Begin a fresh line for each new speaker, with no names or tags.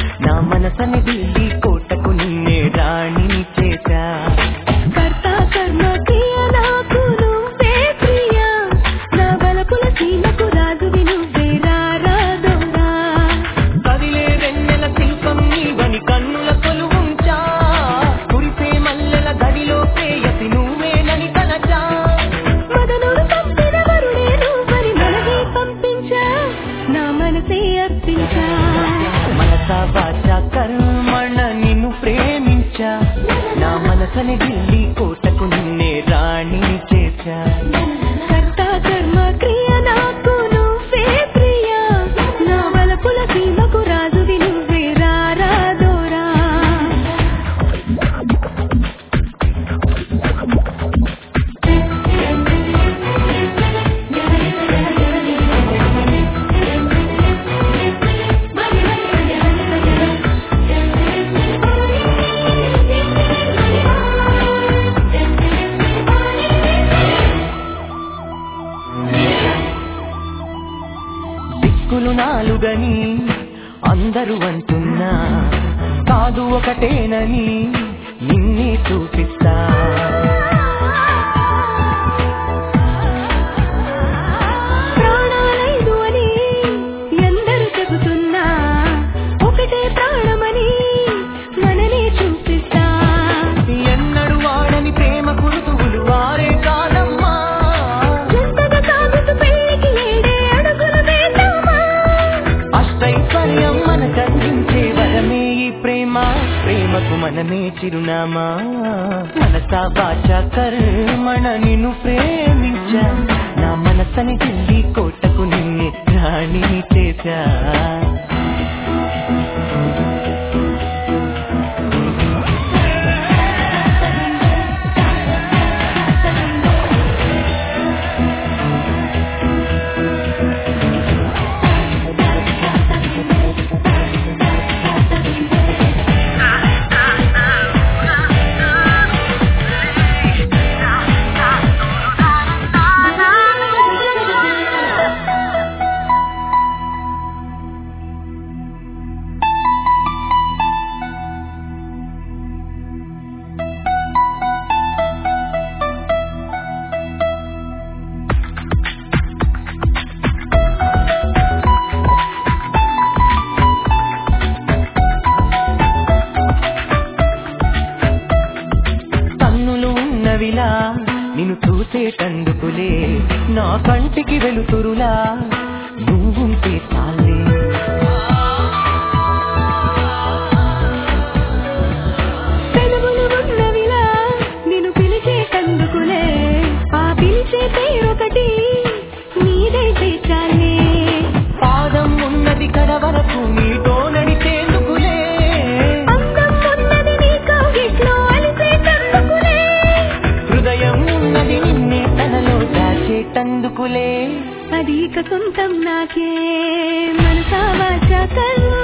నా మనసని ఢిల్లీ కోటకు నిన్నే రాణి చేశా
కర్త కర్మ క్రియ నాకు నువ్వే ప్రియ నా బలపుల సీమకు రాజువి నువ్వే రారాదోరా
కదిలే వెన్నెల శిల్పం నీవని కన్నుల కొలువుంచా కురిసే మల్లెల గడిలో ప్రేయసి నువ్వేనని తలచా
మదనుడు పంపిన వరుడే నువ్వని మనసే పంపించా నా మనసే అర్పించా
మనస వాచ కర్మణ నిన్ను ప్రేమించా నా మనసని ఢిల్లీ కోటకు నిన్నే రాణి చేశా
కర్త కర్మ క్రియ నాకు నువ్వే ప్రియ నా బలపుల సీమకు రాజువి నువ్వే రారాదోరా
దిక్కులు నాలుగని అందరూ అంటున్నా కాదు ఒకటేనని నిన్నే చూపిస్తా
ప్రాణాలైదు అని ఎందరు చెబుతున్నా ఒకటే ప్రాణమని మననే చూపిస్తా
ఎన్నడు వాడని ప్రేమ కురుతువులు వారే కాదమ్మా
ఎంతగా సాగుతూ పెళ్ళికి ఏడే అడుగులు వేద్దామా
అష్టైశ్వర్యం మనకందించే వరమే ఈ ప్రేమ ప్రేమకు మనమే చిరునామా మనస వాచ కర్మణ నిన్ను ప్రేమించా నా మనసని ఢిల్లీ కోటకు నిన్నే రాణి చేశా కన్నులు ఉన్నవిలా నిన్ను చూసేటందుకులే నా కంటికి వెలుతురులా నువ్వుంటే చాలే
పెదవులు ఉన్నవిలా నిన్ను పిలిచే కందుకులే ఆ పిలిచే పేరొకటి నీదే చేచాలే
పాదం ఉన్నది కడ వరకు నీతో నడిచేందుకులే
అందం ఉన్నది నీ కౌగిట్లో అలిసే కందుకులే
హృదయం ఉన్నది నిన్నే తనలో దాచేటందుకులే
అది ఇక సొంతం నాకే మనసా వాచ కర్మ